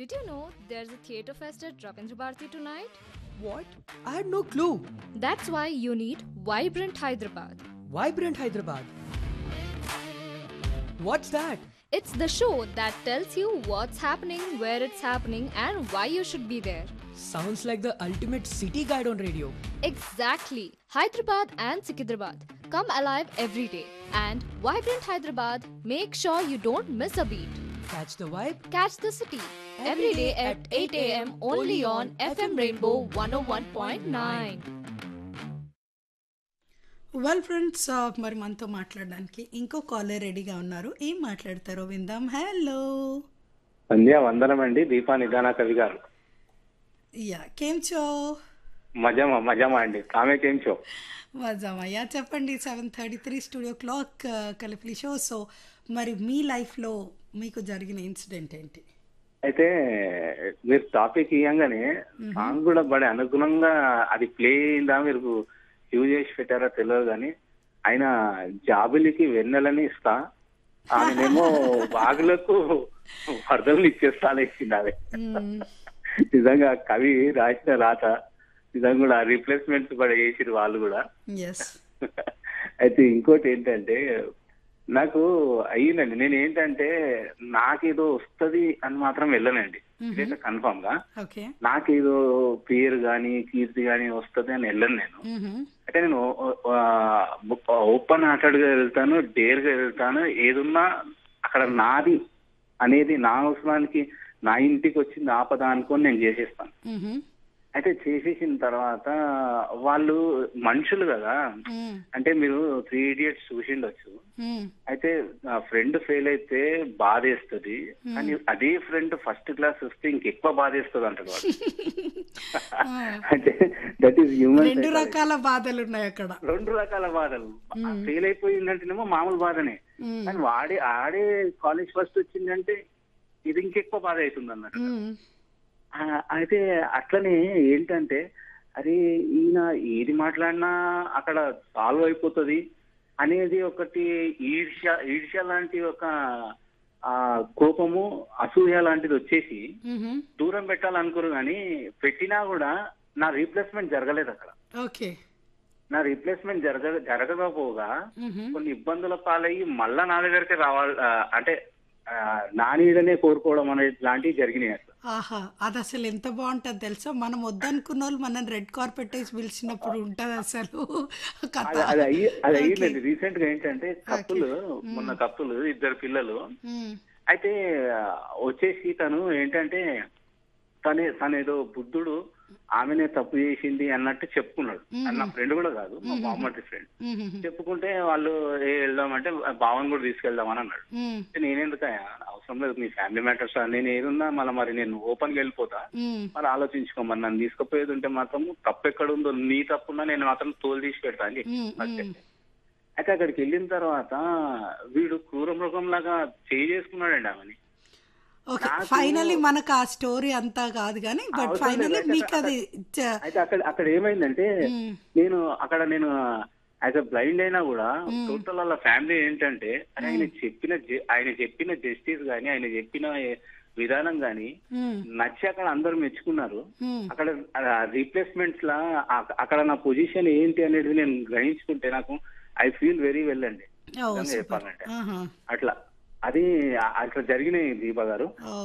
Did you know there's a theatre fest at Ravindra Bharati tonight? What? I had no clue. That's why you need Vibrant Hyderabad. Vibrant Hyderabad. What's that? It's the show that tells you what's happening, where it's happening, and why you should be there. Sounds like the ultimate city guide on radio. Exactly. Hyderabad and Sikidrabad. Come alive every day. And Vibrant Hyderabad, make sure you don't miss a beat. Catch the vibe? Catch the city every day at 8 a.m. only on FM Rainbow 101.9. Well friends మరి మనతో మాట్లాడడానికి ఇంకో caller రెడీగా ఉన్నారు ఏం మాట్లాడతారో విందాం hello సంధ్యా వందనం అండి దీపా నిదాన కవి గారు యా కేం చో మజమా మజమా అండి ఆమె కేం చో మజామయ్యా చెప్పండి seven thirty three studio clock కలిపి షో సో మరి మీ లైఫ్లో మీకు జరిగిన ఇన్సిడెంట్ ఏంటి అయితే మీరు టాపిక్ ఇవ్వగానే సాంగ్ కూడా బడి అనుగుణంగా అది ప్లే అయిందా మీరు యూజ్ చేసి పెట్టారో తెలియదు కానీ ఆయన జాబులకి వెన్నెలని ఇస్తా ఆయనేమో వాగులకు వరదలు ఇచ్చేస్తా ఇచ్చింది అదే నిజంగా కవి రాసిన రాత నిజంగా కూడా రీప్లేస్మెంట్స్ కూడా చేసిరు వాళ్ళు కూడా ఎస్ అయితే ఇంకోటి ఏంటంటే నాకు అయ్యిందండి నేను ఏంటంటే నాకేదో వస్తది అని మాత్రం వెళ్ళనండి ఇదైతే కన్ఫామ్ గా ఓకే నాకేదో పేరు గాని కీర్తి గాని వస్తది అని వెళ్ళను నేను అంటే నేను ఓపెన్ హార్టెడ్ గా వెళ్తాను డేర్ గా వెళ్తాను ఏదున్నా అక్కడ నాది అనేది నా అవసరానికి నా ఇంటికి వచ్చింది ఆపద అనుకొని నేను చేసేస్తాను అయితే చేసేసిన తర్వాత వాళ్ళు మనుషులు కదా అంటే మీరు త్రీ ఇడియట్స్ చూసిండొచ్చు అయితే నా ఫ్రెండ్ ఫెయిల్ అయితే బాధేస్తుంది కానీ అదే ఫ్రెండ్ ఫస్ట్ క్లాస్ వస్తే ఇంకెక్కువ బాధేస్తుంది అంటారు వాడు అంటే దట్ ఈస్ హ్యూమన్ రెండు రకాల బాధలు ఉన్నాయి అక్కడ రెండు రకాల బాధలు ఫెయిల్ అయిపోయిందంటేనేమో మామూలు బాధనే కానీ వాడే ఆడే కాలేజ్ ఫస్ట్ వచ్చిందంటే ఇది ఇంకెక్కువ బాధ అవుతుంది అన్నట్టు మ్మ్. ఆ, అయితే అట్లనే ఏంటంటే అది ఈయన ఏది మాట్లాడినా అక్కడ సాల్వ్ అయిపోతుంది అనేది ఒకటి ఈర్ష్య ఈర్ష్య లాంటి ఒక ఆ కోపము అసూయ లాంటిది వచ్చేసి మ్మ్. దూరం పెట్టాలనుకోరు కానీ పెట్టినా కూడా నా రీప్లేస్మెంట్ జరగలేదు అక్కడ ఓకే నా రీప్లేస్మెంట్ జరగ జరగకపోగా మ్మ్. కొన్ని ఇబ్బందుల పాలయ్యి మళ్ళా నా దగ్గరికి రావాలి ఆ, అంటే ఆ, నా నీడనే కోరుకోవడం అనేది లాంటివి జరిగినాయి అసలు ఆహా అది అసలు ఎంత బాగుంటది తెలుసా మనం వద్దనుకున్న వాళ్ళు మనం రెడ్ కార్పెట్ వేసి పిలిచినప్పుడు ఉంటది అసలు కథ అది అది అయ్యి అది అయ్యిందండి రీసెంట్ గా ఏంటంటే కప్పులు మొన్న కప్పులు ఇద్దరు పిల్లలు మ్మ్. అయితే ఆ, వచ్చేసి తను ఏంటంటే తనే తను ఏదో బుద్ధుడు ఆమెనే తప్పు చేసింది అన్నట్టు చెప్పుకున్నాడు అది నా ఫ్రెండ్ కూడా కాదు మా బామ్మటి ఫ్రెండ్ మ్మ్. చెప్పుకుంటే వాళ్ళు ఏ వెళ్దామంటే భావన్ కూడా తీసుకెళ్దామని అన్నాడు మ్మ్. నేనెందుకు అవసరం లేదు మీ ఫ్యామిలీ మ్యాటర్స్ నేను ఏదున్నా మళ్ళీ మరి నేను ఓపెన్ గా వెళ్ళిపోతా మ్మ్. మరి ఆలోచించుకోమని నన్ను తీసుకుపోయేది ఉంటే మాత్రం తప్పు ఎక్కడ ఉందో నీ తప్పున్నా నేను మాత్రం తోలు తీసి పెడతా అని చెప్పి మ్మ్. ఫస్ట్ మ్మ్. అయితే అక్కడికి వెళ్ళిన తర్వాత వీడు క్రూర మృగం లాగా చేయి చేసుకున్నాడండి ఆమెని ఓకే నాకు- ఫైనలీ మనకు ఆ స్టోరీ అంతా కాదు కానీ బట్ అవసరం ఫైనలీ లేదు. మీకు అది చ- అయితే అక్కడ అక్కడ ఏమైందంటే మ్మ్. నేను అక్కడ నేను యాజ్ అ బ్లైండ్ అయినా కూడా టోటల్ వాళ్ళ ఫ్యామిలీ ఏంటంటే అరే ఆయన చెప్పిన జ- ఆయన చెప్పిన జస్టిస్ గాని ఆయన చెప్పిన విధానం గాని మ్మ్. నచ్చి అక్కడ అందరూ మెచ్చుకున్నారు మ్మ్. అక్కడ రీప్లేస్మెంట్స్ లా అ- అక్కడ నా పొజిషన్ ఏంటి అనేది నేను గ్రహించుకుంటే నాకు ఐ ఫీల్ వెరీ వెల్ అండి ఓ నిజంగా సూపర్ చెప్పాలంటే ఆహా. అట్లా అది అ- అట్లా జరిగినాయి దీప గారు ఓ